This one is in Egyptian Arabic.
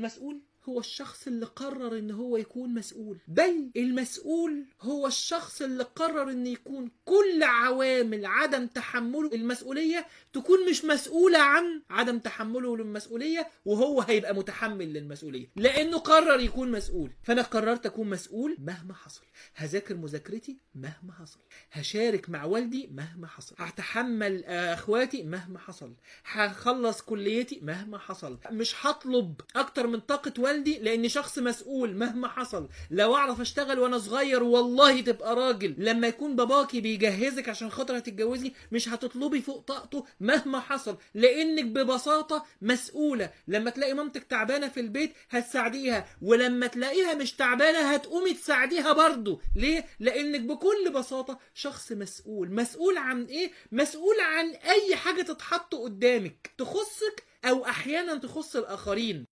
المسؤول هو الشخص اللي قرر ان هو يكون مسؤول بل المسؤول هو الشخص اللي قرر ان يكون كل عوامل عدم تحمله المسؤولية تكون مش مسؤولة عن عدم تحمله للمسؤولية وهو هيبقى متحمل للمسؤولية لانه قرر يكون مسؤول فانا قررت اكون مسؤول مهما حصل هذاكر مذاكرتي مهما حصل هشارك مع والدي مهما حصل هتحمل آه، اخواتي مهما حصل هخلص كليتي مهما حصل مش هطلب اكتر من طاقة والدي لاني شخص مسؤول مهما حصل لو اعرف اشتغل وانا صغير والله تبقى راجل لما يكون باباكي بيجهزك عشان خاطر هتتجوزي مش هتطلبي فوق طاقته مهما حصل لانك ببساطة مسؤولة لما تلاقي مامتك تعبانة في البيت هتساعديها ولما تلاقيها مش تعبانة هتقومي تساعديها برضه ليه لانك بكل بساطة شخص مسؤول مسؤول عن ايه مسؤول عن اي حاجة تتحط قدامك تخصك او احيانا تخص الاخرين